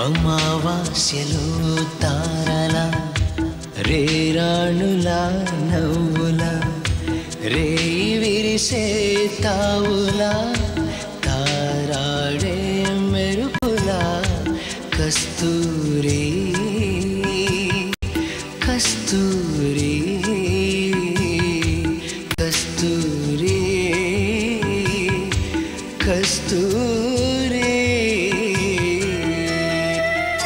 అమావాస్యలో తారల రేరాణుల నవ్వుల రే విరిసే తావుల తారాడే మెరుపుల కస్తూరి కస్తూరి కస్తూరి కస్తూరి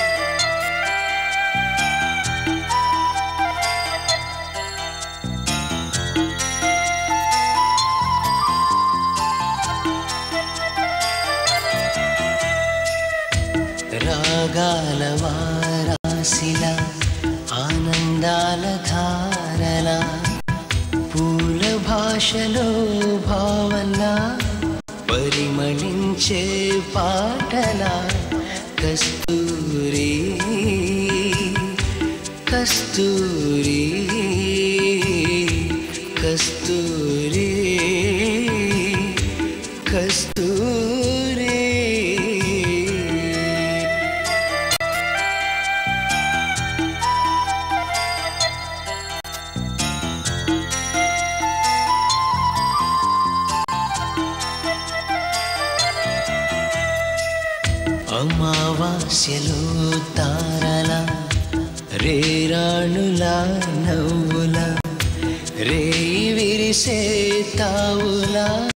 రాగాల వారాసిల ఆనందాల ధారల పూల భాషలో భావన పరిమళించే పాటల కస్తూరి కస్తూరి కస్తూరి కస్తూరి అమావాస్యలో తారల రేరాణుల నవ్వుల రే విరిసే తావుల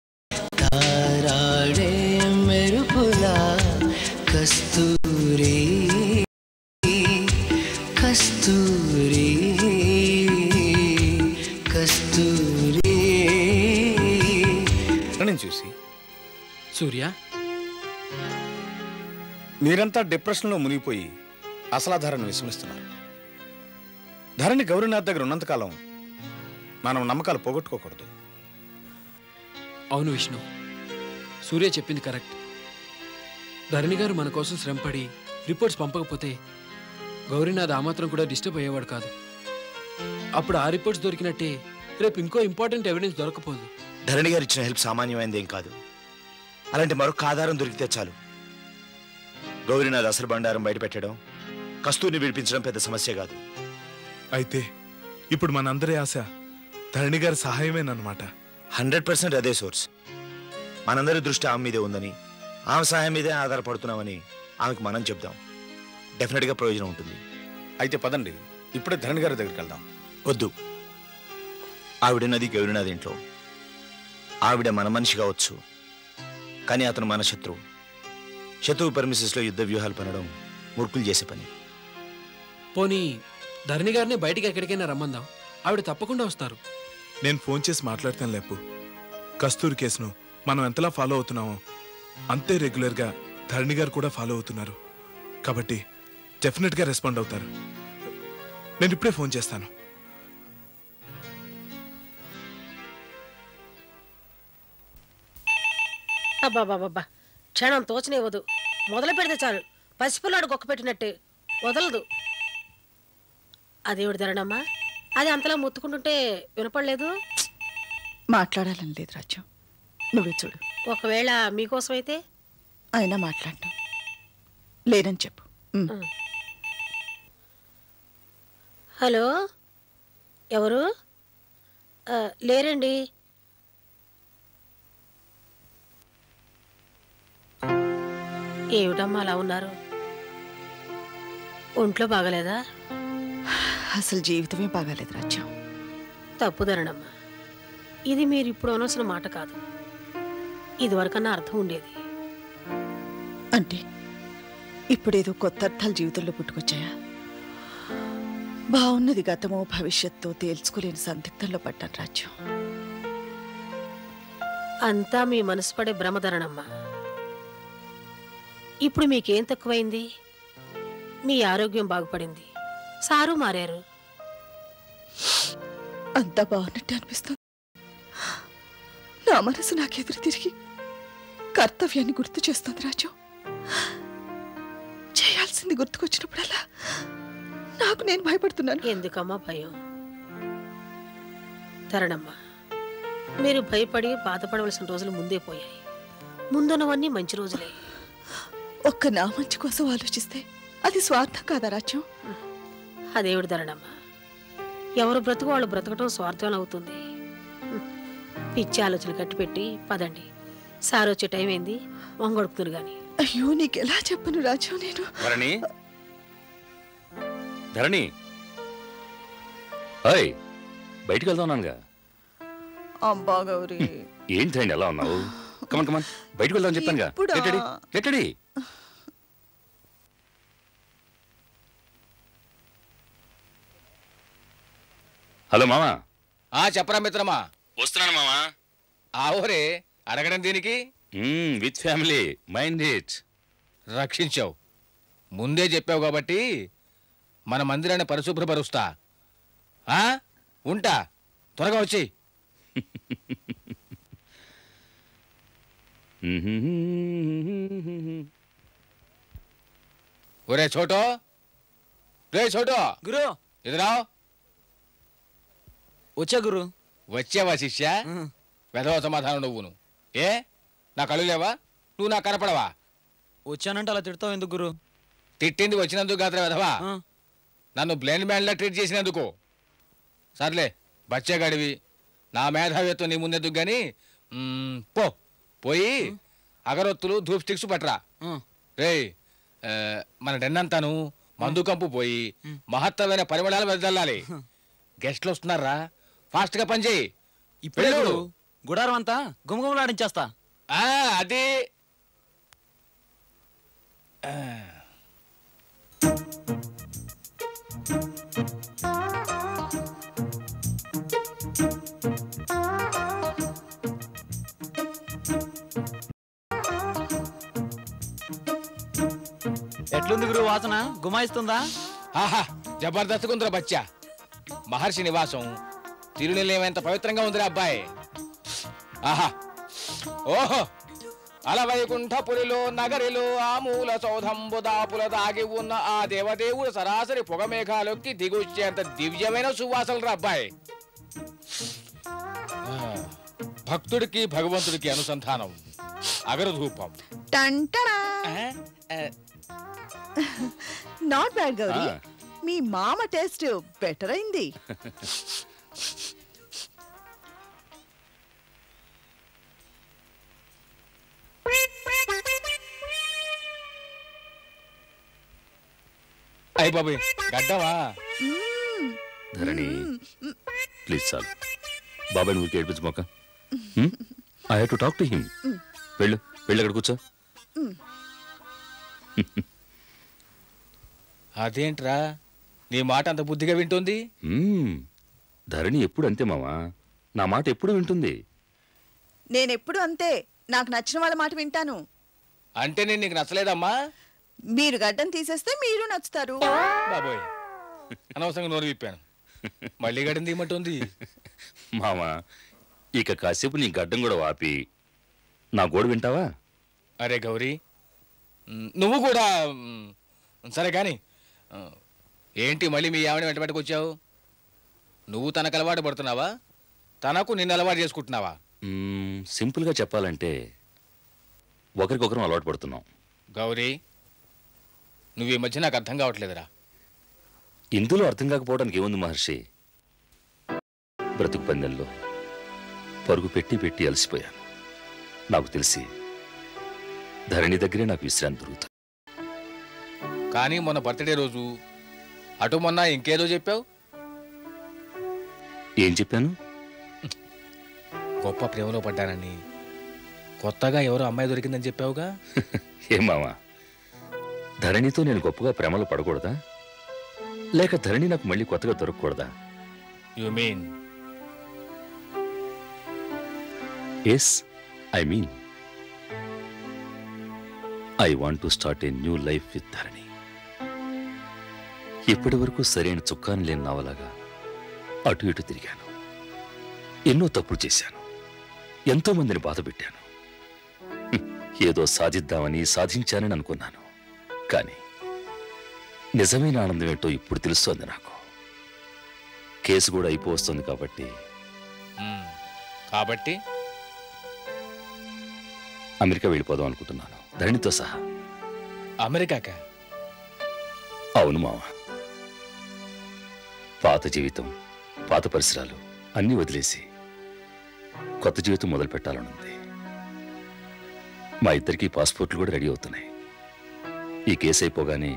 తారాడే మెరుపుల కస్తూరి కస్తూరి కస్తూరి నేను చూసి సూర్య మీరంతా డిప్రెషన్లో మునిగిపోయి అసలా ధరను విస్మరిస్తున్నారు ధరణి గౌరీనాథ్ దగ్గర ఉన్నంతకాలం మనం నమ్మకాలు పోగొట్టుకోకూడదు అవును విష్ణు సూర్య చెప్పింది కరెక్ట్ ధరణి గారు మన కోసం శ్రమపడి రిపోర్ట్స్ పంపకపోతే గౌరీనాథ్ ఆ మాత్రం కూడా డిస్టర్బ్ అయ్యేవాడు కాదు అప్పుడు ఆ రిపోర్ట్స్ దొరికినట్టే రేపు ఇంకో ఇంపార్టెంట్ ఎవిడెన్స్ దొరకపోదు ధరణి గారు ఇచ్చిన హెల్ప్ సామాన్యమైనది ఏం కాదు అలాంటి మరొక ఆధారం దొరికితే చాలు గౌరీనాథ్ అసలు బండారం బయటపెట్టడం కస్తూరిని విడిపించడం పెద్ద సమస్య కాదు అయితే ఇప్పుడు మనందరి ఆశ ధరణి గారి సహాయమేనమాట హండ్రెడ్ పర్సెంట్ అదే సోర్స్ మనందరి దృష్టి ఆమె మీదే ఉందని ఆమె సహాయం మీదే ఆధారపడుతున్నామని ఆమెకు మనం చెప్దాం డెఫినెట్గా ప్రయోజనం ఉంటుంది అయితే పదండి ఇప్పుడే ధరణి గారి దగ్గరికి వెళ్దాం వద్దు ఆవిడన్నది గౌరీనాథ్ ఇంట్లో ఆవిడ మన మనిషి కావచ్చు కానీ అతను మన శత్రువు శత్రువు పర్మిసెస్లో యుద్ధ వ్యూహాలు పనడం మూర్ఖులు చేసే పని పోనీ ధరణి గారిని బయటికి ఎక్కడికైనా రమ్మందాం ఆవిడ తప్పకుండా వస్తారు నేను ఫోన్ చేసి మాట్లాడతాను లేపు కస్తూరి కేసును మనం ఎంతలా ఫాలో అవుతున్నామో అంతే రెగ్యులర్గా ధరణి గారు కూడా ఫాలో అవుతున్నారు కాబట్టి డెఫినెట్గా రెస్పాండ్ అవుతారు నేను ఇప్పుడే ఫోన్ చేస్తాను అబ్బాబాబా క్షణం తోచనివ్వదు మొదలు పెడితే చాలు పసిపిల్లాడు గొక్క పెట్టినట్టే వదలదు అదేవిడి ధరణమ్మా అది అంతలా ముత్తుకుంటుంటే వినపడలేదు మాట్లాడాలని లేదు రాజ్యం నువ్వే చూడు ఒకవేళ మీకోసమైతే అయినా మాట్లాడటం లేదని చెప్పు ఉమ్. హలో ఎవరు ఆ, లేరండి ఏమిటమ్మా అలా ఉన్నారు ఒంట్లో బాగలేదా అసలు జీవితమే బాగాలేదు రాజ్యం తప్పుదరణమ్మా ఇది మీరు ఇప్పుడు అనవలసిన మాట కాదు ఇదివరకన్నా అర్థం ఉండేది అంటే ఇప్పుడేదో కొత్త అర్థాలు జీవితంలో పుట్టుకొచ్చాయా బాగున్నది గతమో భవిష్యత్తు తేల్చుకోలేని సందిగ్ధంలో పడ్డాను రాజ్యం అంతా మీ మనసు పడే భ్రమధరణమ్మా ఇప్పుడు మీకేం తక్కువైంది మీ ఆరోగ్యం బాగుపడింది సారు మారారు అంతా బాగున్నట్టు అనిపిస్తుంది నా మనసు నాకెదురు తిరిగి కర్తవ్యాన్ని గుర్తు చేస్తుంది రాజు చేయాల్సింది గుర్తుకొచ్చినప్పుడల్లా నాకు నేను భయపడుతున్నాను ఎందుకమ్మా భయం తరణమ్మా మీరు భయపడి బాధపడవలసిన రోజులు ముందే పోయాయి ముందున్నవన్నీ మంచి రోజులే ఒక్క నా మంచి కోసం ఆలోచిస్తే అది స్వార్థం కాదా రాజ్యం అదేవిడి ధరణమ్మ ఎవరు బ్రతుకు వాళ్ళు బ్రతకటం స్వార్థం అవుతుంది హ్మ్. పిచ్చి ఆలోచనలు కట్టిపెట్టి పదండి సార్ వచ్చే టైం ఏంది వంగొడుపుతురు గాని అయ్యో నీకెలా చెప్పను రాజ్యం నేను ధరణి ధరణి హాయ్ బయటికి వెళ్దాన్నానుగా అబ్బా గౌరీ ఏంటండి ఎలా ఉన్నావు కమన్ కమన్ బయటికి వెళ్దాం చెప్పానుగా ఇప్పుడా? గెట్టడి గెట్టడి హలో మామా ఆ చెప్పరా మిత్రమా వస్తున్నాను మామా ఆ ఊరే అడగడం దీనికి విత్ ఫ్యామిలీ మైండ్ ఇట్ రక్షించావు ముందే చెప్పావు కాబట్టి మన మందిరాన్ని పరిశుభ్రపరుస్తా ఆ? ఉంటా త్వరగా వచ్చి ఒరే చోటో రే చోటో గురు ఎదురా వచ్చా గురు వచ్చావా శిష్య వెధవ సమాధానం నువ్వును ఏ నా కళ్ళు లేవా నువ్వు నాకు కనపడవా వచ్చానంటే అలా తిడతావు ఎందుకు గురు తిట్టింది వచ్చినందుకు కాదురా వెధవా నన్ను బ్లైండ్ మ్యాన్లా ట్రీట్ చేసినందుకు సర్లే బచ్చేగాడివి నా మేధావిత్వం నీ ముందెందుకు గాని మ్మ్, పో పోయి అగరొత్తులు ధూప్ స్టిక్స్ పట్రా రేయ్ ఆ, మన డెన్నంతాను మందు కంపు పోయి మహత్తరమైన పరిమళాలు వెదజల్లాలి గెస్ట్లు వస్తున్నారా ఫాస్ట్ గా పనిచేయి ఇప్పుడే వెళ్ళు. గురు గుడారం అంతా గుమగుమలాడించేస్తా ఆ, అది ఎట్లుంది గురు వాసన గుమాయిస్తుందా ఆహా జబర్దస్త్ కుందర బచ్చా మహర్షి నివాసం తిరునిలయమంత పవిత్రంగా ఉందిరా అబ్బాయి ఆహా ఓహో అలవైకుంఠపురిలో నగరిలో ఆ మూల సౌధంబు దాపుల దాగి ఉన్న ఆ దేవదేవుడు సరాసరి పొగమేఘాలొక్కి దిగొచ్చేంత దివ్యమైన సువాసనలు రా అబ్బాయి ఆ, భక్తుడికి భగవంతుడికి అనుసంధానం అగరధూపం టంటడా ఆ, ఆ, నాట్ బ్యాడ్ గౌరీ ఆ. మీ మామ టేస్ట్ బెటర్ అయింది అయ్ బాబు గడ్డవా ధరణి ప్లీజ్ చాలు బాబాయ్ నువ్వు ఏడిపించు మొక్క I have to talk to him వెళ్ళు వెళ్ళు అక్కడ కూర్చో అదేంట్రా నీ మాట అంత బుద్ధిగా వింటుంది మ్మ్. ధరణి ఎప్పుడు అంతే మావా నా మాట ఎప్పుడు వింటుంది నేనెప్పుడు అంతే నాకు నచ్చిన వాళ్ళ మాట వింటాను అంటే నేను నీకు నచ్చలేదమ్మా మీరు గడ్డం తీసేస్తే మీరు నచ్చుతారు బాబోయ్ అనవసరంగా నోరు విప్పాను మళ్ళీ గడిని తీయమంటుంది మావా ఇక కాసేపు నీ గడ్డం కూడా వాపి నా గోడు వింటావా అరే గౌరీ మ్, నువ్వు కూడా మ్, సరే కానీ ఆ, ఏంటి మళ్ళీ మీ ఆవిడ వెంట పెట్టుకొచ్చావు నువ్వు తనకు అలవాటు పడుతున్నావా తనకు నిన్ను అలవాటు చేసుకుంటున్నావా మ్మ్, సింపుల్గా చెప్పాలంటే ఒకరికొకరం అలవాటు పడుతున్నాం గౌరీ నువ్వు ఈ మధ్య నాకు అర్థం కావట్లేదురా ఇందులో అర్థం కాకపోవడానికి ఏముంది మహర్షి బ్రతుకు పందెంలో పరుగు పెట్టి పెట్టి అలసిపోయాను నాకు తెలిసి ధరణి దగ్గరే నాకు విశ్రాంతి దొరుకుతుంది కానీ మొన్న బర్త్డే రోజు అటు మొన్న ఇంకేదో చెప్పావు ఏం చెప్పాను గొప్ప ప్రేమలో పడ్డానని కొత్తగా ఎవరో అమ్మాయి దొరికిందని చెప్పావుగా ఏం మావా ధరణితో నేను గొప్పగా ప్రేమలో పడకూడదా లేక ధరణి నాకు మళ్ళీ కొత్తగా దొరకకూడదా you mean yes I mean I want to start a new life with Dharani ఇప్పటి వరకు సరైన చుక్కాని లేని నావలాగా అటు ఇటు తిరిగాను ఎన్నో తప్పులు చేశాను ఎంతో మందిని బాధ పెట్టాను హ్మ్, ఏదో సాధిద్దామని సాధించానని అనుకున్నాను కానీ నిజమైన ఆనందం ఏంటో ఇప్పుడు తెలుస్తోంది నాకు కేసు కూడా అయిపోవస్తుంది కాబట్టి మ్మ్. కాబట్టి అమెరికా వెళ్ళిపోదాం అనుకుంటున్నాను ధరణితో సహా అమెరికాక అవును మావ పాత జీవితం పాత పరిసరాలు అన్నీ వదిలేసి కొత్త జీవితం మొదలు పెట్టాలనుంది మా ఇద్దరికి పాస్పోర్ట్లు కూడా రెడీ అవుతున్నాయి ఈ కేసు అయిపోగానే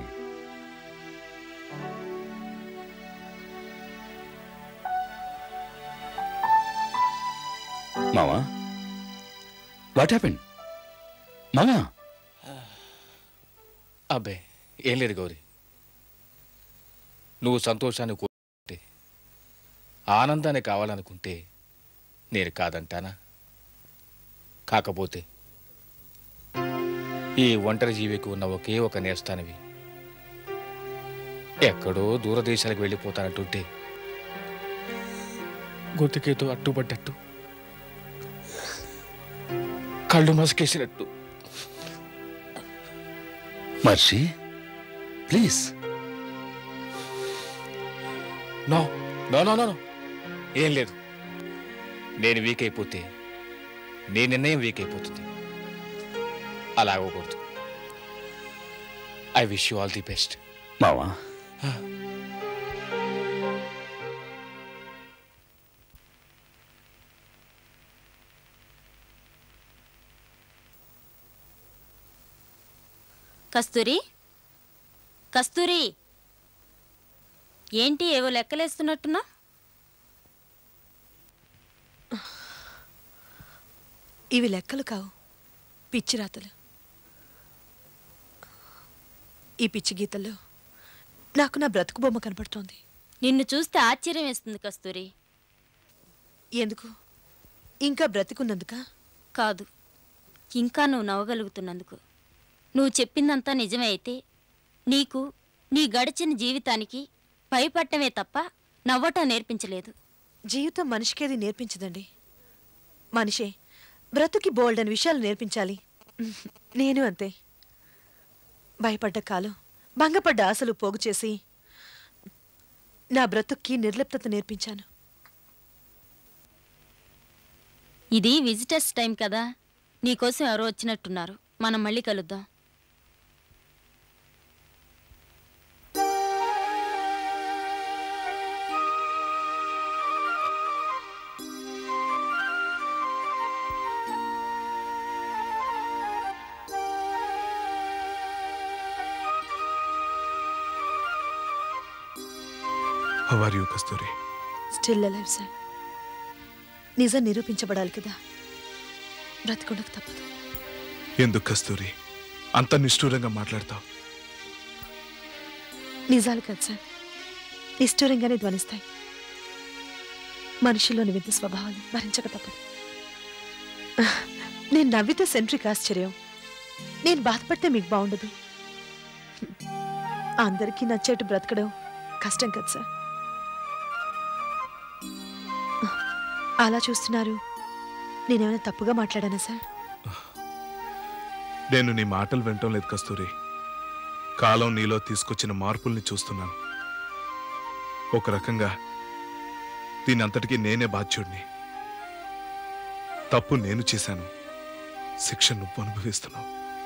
మావా వాట్ హ్యాపెండ్ మామా అబ్బే ఏం లేదు గౌరీ నువ్వు సంతోషాన్ని కోరుకుంటే ఆనందాన్ని కావాలనుకుంటే నేను కాదంటానా కాకపోతే ఈ ఒంటరి జీవికి ఉన్న ఒకే ఒక నేస్తానివి ఎక్కడో దూరదేశాలకు వెళ్ళిపోతానంటుంటే గుర్తుకేతో అట్టుపడ్డట్టు కళ్ళు మసకేసినట్టు మర్షి please no no no no no. ఏం లేదు నేను వీక్ అయిపోతే నీ నిర్ణయం వీక్ అయిపోతుంది అలా అవ్వకూడదు I wish you all the best మావా కస్తూరి కస్తూరి ఏంటి ఏవో లెక్కలేస్తున్నట్టున్నా ఇవి లెక్కలు కావు పిచ్చి రాతలు ఈ పిచ్చి గీతల్లో నాకు నా బ్రతుకు బొమ్మ కనపడుతోంది నిన్ను చూస్తే ఆశ్చర్యం వేస్తుంది కస్తూరి ఎందుకు ఇంకా బ్రతికున్నందుక కాదు ఇంకా నువ్వు నవ్వగలుగుతున్నందుకు నువ్వు చెప్పిందంతా నిజమే అయితే నీకు నీ గడిచిన జీవితానికి భయపడటమే తప్ప నవ్వటం నేర్పించలేదు జీవితం మనిషికేది నేర్పించదండి మనిషే బ్రతుకి బోల్డ్ అని విషయాలు నేర్పించాలి నేను అంతే భయపడ్డ కాలం భంగపడ్డ ఆశలు పోగు చేసి నా బ్రతుక్కి నిర్లిప్తత నేర్పించాను ఇది విజిటర్స్ టైం కదా నీకోసం ఎవరో వచ్చినట్టున్నారు మనం మళ్ళీ కలుద్దాం how are you Kasturi still alive sir నిజం నిరూపించబడాలి కదా బ్రతికుండక తప్పదు ఎందుకు కస్తూరి అంత నిష్ఠూరంగా మాట్లాడతావు నిజాలు కాదు సార్ నిష్ఠూరంగానే ధ్వనిస్తాయి మనిషిలోని వింత స్వభావాలు భరించక తప్పదు నేను నవ్వితే సెంట్రిక్ ఆశ్చర్యం నేను బాధపడితే మీకు బాగుండదు అందరికీ నచ్చేట్టు బ్రతకడం కష్టం కదా సార్ అలా చూస్తున్నారు నేనేమైనా తప్పుగా మాట్లాడానా సార్ నేను నీ మాటలు వినటం లేదు కస్తూరి కాలం నీలో తీసుకొచ్చిన మార్పుల్ని చూస్తున్నాను ఒక రకంగా దీని అంతటికీ నేనే బాధ్యుడిని తప్పు నేను చేశాను శిక్ష నువ్వు అనుభవిస్తున్నావు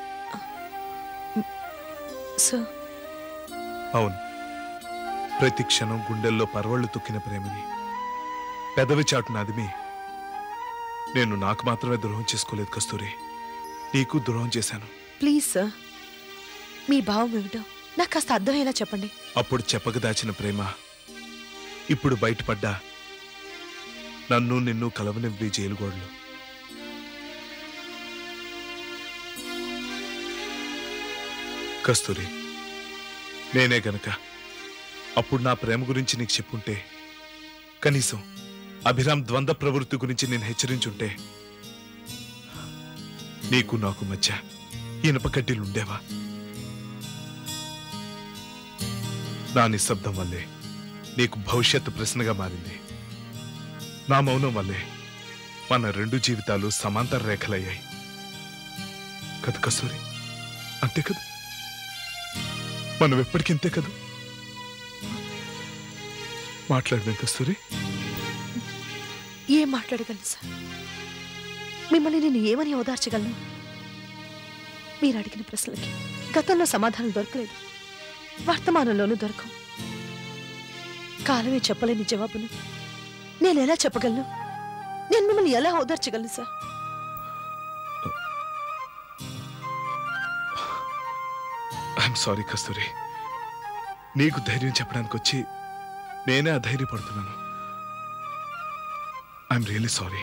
సో అవును ప్రతి క్షణం గుండెల్లో పరవళ్ళు తొక్కిన ప్రేమని పెదవి చాటున అదిమి నేను నాకు మాత్రమే ద్రోహం చేసుకోలేదు కస్తూరి నీకు ద్రోహం చేశాను ప్లీజ్ సార్ మీ భావం ఏమిటో నాకు కాస్త అర్థమయ్యేలా చెప్పండి అప్పుడు చెప్పక దాచిన ప్రేమ ఇప్పుడు బయటపడ్డా నన్ను నిన్ను కలవనివ్వి జైలుగోడలు కస్తూరి నేనే గనక అప్పుడు నా ప్రేమ గురించి నీకు చెప్పుంటే కనీసం అభిరామ్ ద్వంద్వ ప్రవృత్తి గురించి నేను హెచ్చరించుంటే నీకు నాకు మధ్య ఇనప కడ్డీలు ఉండేవా నా నిశ్శబ్దం వల్లే నీకు భవిష్యత్తు ప్రశ్నగా మారింది నా మౌనం వల్లే మన రెండు జీవితాలు సమాంతర రేఖలయ్యాయి కదా కస్తూరి అంతే కదా మనం ఎప్పటికింతే కదా మాట్లాడదాం కస్తూరి ఏం మాట్లాడగలను సార్ మిమ్మల్ని నేను ఏమని ఓదార్చగలను మీరు అడిగిన ప్రశ్నలకి గతంలో సమాధానం దొరకలేదు వర్తమానంలోనూ దొరకవు కాలమే చెప్పలేని జవాబును నేను ఎలా చెప్పగలను నేను మిమ్మల్ని ఎలా ఓదార్చగలను సార్ ఐఎమ్ సారీ కస్తూరి నీకు ధైర్యం చెప్పడానికి వచ్చి నేనే అధైర్యపడుతున్నాను ఐఎమ్ రియలీ సారీ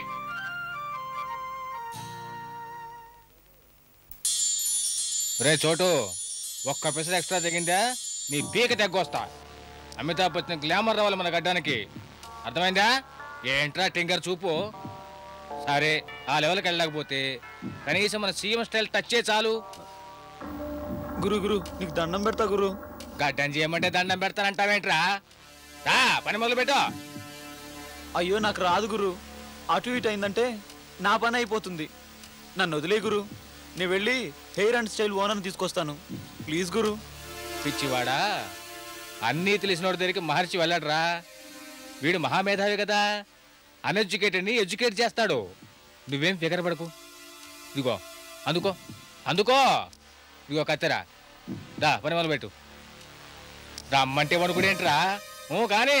రే చోటు ఒక్క పెసరు ఎక్స్ట్రా తగ్గిందా నీ పీక తగ్గొస్తా అమితాబ్ బచ్చన్ గ్లామర్ రావాలి మన గడ్డానికి అర్థమైందా ఏంట్రా టింగర్ చూపు సరే ఆ లెవెల్కి వెళ్ళకపోతే కనీసం మన సీఎం స్టైల్ టచ్చే చాలు గురు గురు నీకు దండం పెడతా గురు గడ్డం చేయమంటే దండం పెడతానంటావేంట్రా రా పని మొదలు పెట్టు అయ్యో నాకు రాదు గురు అటు ఇటు అయిందంటే నా పని అయిపోతుంది నన్ను వదిలే గురు నేను వెళ్ళి హెయిర్ అండ్ స్టైల్ ఓనర్ తీసుకొస్తాను ప్లీజ్ గురు పిచ్చివాడా అన్నీ తెలిసినోడి దగ్గరికి మహర్షి వెళ్ళాడురా వీడు మహామేధావి కదా అన్ఎడ్యుకేటెడ్ని ఎడ్యుకేట్ చేస్తాడు నువ్వేం ఫికర్ పడకు ఇదిగో అందుకో అందుకో ఇదిగో కత్తెరా రా పని మొదలు పెట్టు రమ్మంటే వణుకుడేంట్రా ఊ కానీ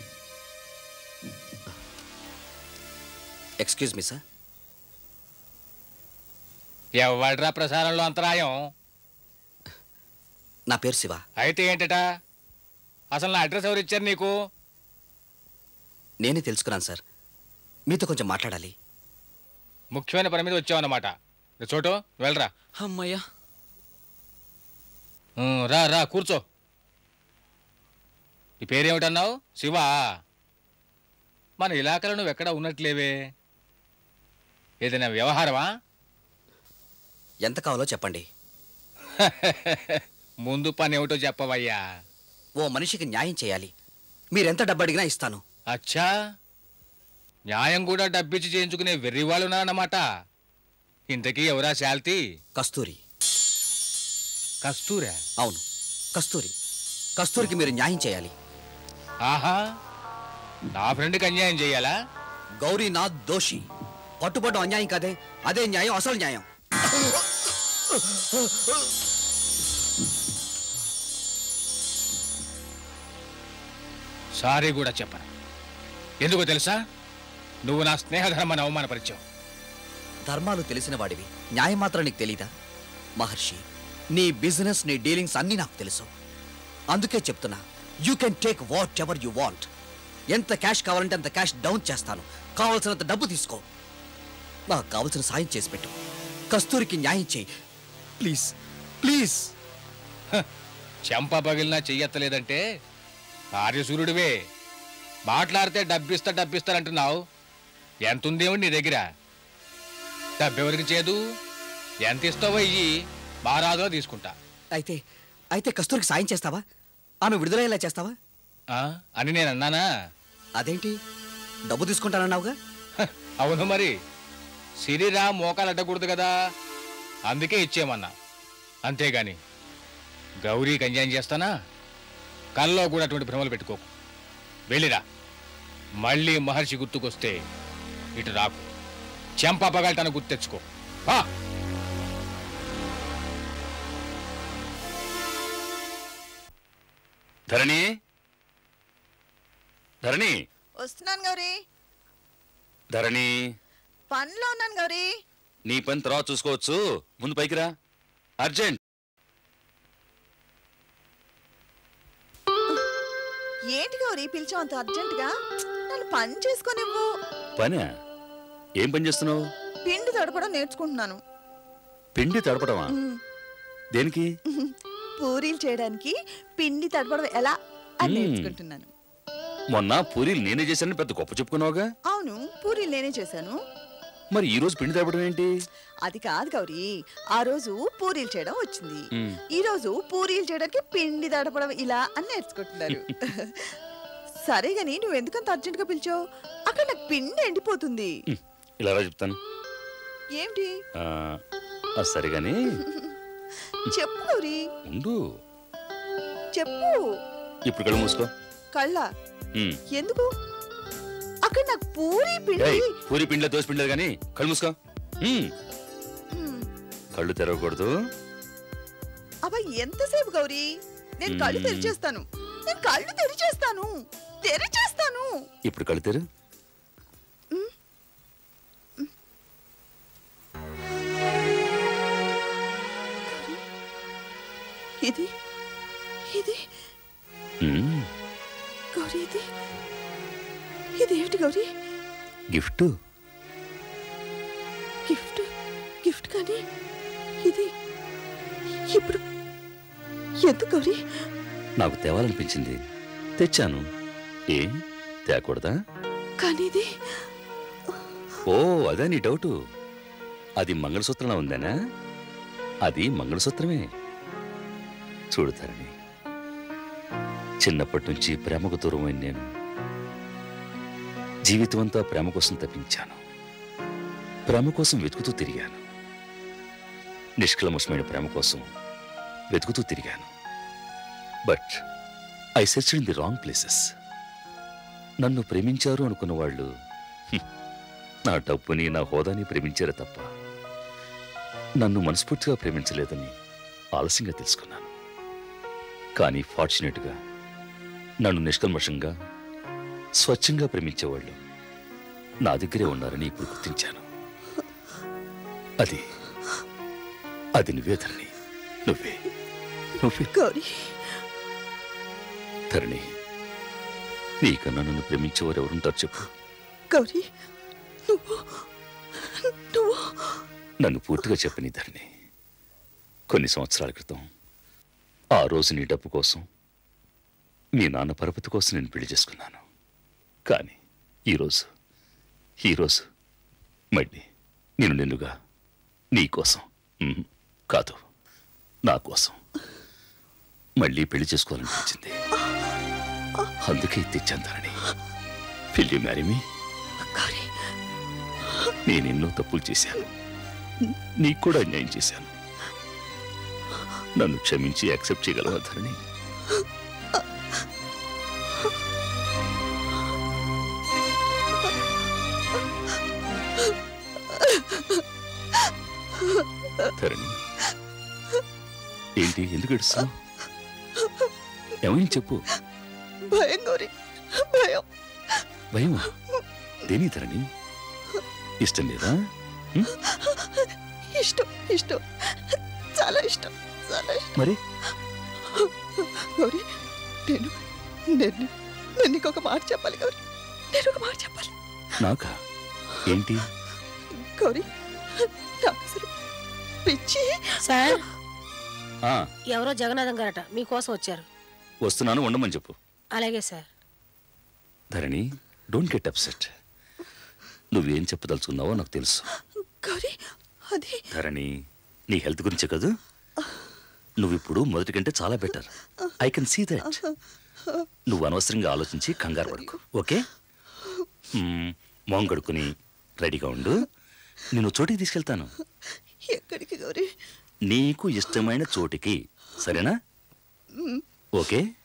ఎక్స్క్యూజ్ మీ సార్ ఎవడ్రా ప్రసారంలో అంతరాయం నా పేరు శివ అయితే ఏంటట అసలు నా అడ్రస్ ఎవరు ఇచ్చారు నీకు నేనే తెలుసుకున్నాను సార్ మీతో కొంచెం మాట్లాడాలి ముఖ్యమైన పని మీద వచ్చావన్నమాట రే చోటు వెళ్ళరా అమ్మయ్యా ఉమ్, రా రా కూర్చో నీ పేరేమిటన్నావు శివ మన ఇలాకలో నువ్వు ఎక్కడ ఉన్నట్లేవే ఏదైనా వ్యవహారమా ఎంత కావాలో చెప్పండి ముందు పని ఏమిటో చెప్పవయ్యా ఓ మనిషికి న్యాయం చేయాలి మీరెంత డబ్బు అడిగినా ఇస్తాను అచ్చా న్యాయం కూడా డబ్బిచ్చి చేయించుకునే వెర్రివాళ్ళు ఉన్నారన్నమాట ఇంతకీ ఎవరా శాల్తీ కస్తూరి కస్తూరా అవును కస్తూరి కస్తూరికి మీరు న్యాయం చేయాలి ఆహా నా ఫ్రెండ్కి అన్యాయం చెయ్యాలా గౌరీనాథ్ దోషి పట్టుబడ్డం అన్యాయం కాదే అదే న్యాయం అసలు న్యాయం సారీ కూడా చెప్పను ఎందుకో తెలుసా నువ్వు నా స్నేహధర్మాన్ని అవమానపరిచావు ధర్మాలు తెలిసిన వాడివి న్యాయం మాత్రం నీకు తెలీదా మహర్షి నీ బిజినెస్ నీ డీలింగ్స్ అన్నీ నాకు తెలుసు అందుకే చెప్తున్నా you can take whatever you want ఎంత క్యాష్ కావాలంటే అంత క్యాష్ డౌన్ చేస్తాను కావలసినంత డబ్బు తీసుకో నాకు కావలసిన సాయం చేసి పెట్టు కస్తూరికి న్యాయం చేయి ప్లీజ్ ప్లీజ్ చెంప పగిలినా చెయ్యత్తలేదంటే కార్యసూర్యుడివే మాట్లాడితే డబ్బిస్తా డబ్బిస్తానంటున్నావు ఎంత ఉందేమో నీ దగ్గర డబ్బెవరికి చేదు ఎంత ఇస్తావో ఇయ్యి బారాదో తీసుకుంటా అయితే అయితే కస్తూరికి సాయం చేస్తావా ఆమె విడుదలయ్యేలా చేస్తావా ఆ, అని నేను అన్నానా అదేంటి డబ్బు తీసుకుంటానన్నావుగా హ, అవును మరి సిరిరా మోకాలు అడ్డకూడదు కదా అందుకే ఇచ్చేయమన్నా అంతేగాని గౌరీకి అన్యాయం చేస్తానా కల్లో కూడా అటువంటి భ్రమలు పెట్టుకోకు వెళ్ళిరా మళ్ళీ మహర్షి గుర్తుకొస్తే ఇటు రాకు చెంప పగలటను గుర్తెచ్చుకో ఆ! ధరణి ధరణి వస్తున్నాను గౌరీ ధరణి పనిలో ఉన్నాను గౌరీ నీ పని తర్వాత చూసుకోవచ్చు ముందు పైకి రా అర్జెంట్ ఏంటి గౌరీ పిలిచావు అంత అర్జెంటుగా నన్ను పని చేసుకోనివ్వు పనా ఏం పని చేస్తున్నావు పిండి తడపడం నేర్చుకుంటున్నాను పిండి తడపడమా మ్, దేనికి పూరీలు చేయడానికి పిండి తడపడం ఎలా అని మ్. నేర్చుకుంటున్నాను మొన్న పూరీలు నేనే చేశానని పెద్ద గొప్ప చెప్పుకున్నావుగా అవును పూరీలు నేనే చేశాను మరి ఈ రోజు పిండి తడపడం ఏంటి అది కాదు గౌరీ ఆ రోజు పూరీలు చేయడం వచ్చింది మ్. ఈ రోజు పూరీలు చేయడానికి పిండి తడపడం ఇలా అని నేర్చుకుంటున్నారు సరే గాని నువ్వు ఎందుకంత అర్జెంట్ గా పిలిచావు అక్కడ నాకు పిండి ఎండిపోతుంది హ్మ్, ఇలా రా చెప్తాను ఏమిటి ఆ, ఆ, సరే గాని చెప్పు గౌరీ ఉండు చెప్పు ఇప్పుడు కళ్ళు మూసుకో కళ్ళ హ్మ్. ఎందుకు అక్కడ నాకు పూరీ పిండి ఏయ్, పూరి పిండిలో దోశ పిండిలో కానీ కళ్ళు మూసుకో హ్మ్. మ్, కళ్ళు తెరవకూడదు అబ్బా ఎంతసేపు గౌరీ నేను కళ్ళు మ్మ్. తెరిచేస్తాను నేను కళ్ళు తెరిచేస్తాను తెరిచేస్తాను ఇప్పుడు కళితేరు ఇది ఇది గౌరీ ఇది ఇదేమిటి గౌరీ గిఫ్ట్ గిఫ్ట్ గిఫ్ట్ కానీ ఇది ఇప్పుడు ఎందుకు గౌరీ నాకు తేవాలనిపించింది తెచ్చాను ఏ తేకూడదా కానీ ఇది ఓ అదే నీ డౌటు అది మంగళసూత్రంలో ఉందేనా అది మంగళసూత్రమే చూడతారని చిన్నప్పటి నుంచి ప్రేమకు దూరమైన నేను జీవితం అంతా ప్రేమ కోసం తప్పించాను ప్రేమ కోసం వెతుకుతూ తిరిగాను నిష్కలమసమైన ప్రేమ కోసం వెతుకుతూ తిరిగాను but I search in the wrong places నన్ను ప్రేమించారు అనుకున్న వాళ్ళు హ్మ్, నా డబ్బుని నా హోదాని ప్రేమించారే తప్ప నన్ను మనస్ఫూర్తిగా ప్రేమించలేదని ఆలస్యంగా తెలుసుకున్నాను కానీ ఫార్చునేట్గా నన్ను నిష్కల్మషంగా స్వచ్ఛంగా ప్రేమించేవాళ్ళు నా దగ్గరే ఉన్నారని ఇప్పుడు గుర్తించాను అది అది నువ్వే ధరణి నువ్వే నువ్వే గౌరీ ధరణి నీకన్నా నన్ను ప్రేమించేవారు ఎవరుంటారు చెప్పు గౌరీ నువ్వు నువ్వు నన్ను పూర్తిగా చెప్పని ధరణి కొన్ని సంవత్సరాల క్రితం ఆ రోజు నీ డబ్బు కోసం మీ నాన్న పరపతి కోసం నేను పెళ్లి చేసుకున్నాను కానీ ఈరోజు ఈరోజు మళ్ళీ నేను నిన్నుగా నీ కోసం ఉహుం, కాదు నా కోసం మళ్ళీ పెళ్లి చేసుకోవాలనిపించింది అందుకే తెచ్చాను ధరణి పెళ్లి మ్యారీ మీ గౌరీ నేను ఎన్నో తప్పులు చేశాను నీకు కూడా అన్యాయం చేశాను నన్ను క్షమించి యాక్సెప్ట్ చేయగలవా ధరణి ధరణి ఏంటి ఎందుకు ఏడుస్తున్నావు ఏమైంది చెప్పు భయం గౌరీ భయం భయమా దేని ధరణి ఇష్టం లేదా ఇష్టం ఇష్టం చాలా ఇష్టం చాలా ఇష్టం మరి గౌరీ నేను నేను నేను నీకు ఒక మాట చెప్పాలి గౌరీ నేను ఒక మాట చెప్పాలి నాకా ఏంటి గౌరీ నాకు అసలు పిచ్చి సార్ ఆ ఎవరో జగన్నాథం గారట మీకోసం వచ్చారు వస్తున్నాను ఉండమని చెప్పు అలాగే sir Dharani don't get upset నువ్వేం చెప్పదలుచుకున్నావో నాకు తెలుసు గౌరీ అది ధరణి నీ హెల్త్ గురించే కదా నువ్వు ఇప్పుడు మొదటి కంటే చాలా better I can see that నువ్వు అనవసరంగా ఆలోచించి కంగారు పడకు ఓకే మ్మ్, మొహం కడుక్కుని రెడీగా ఉండు నేను చోటికి తీసుకెళ్తాను ఎక్కడికి గౌరీ నీకు ఇష్టమైన చోటికి సరేనా మ్, ఓకే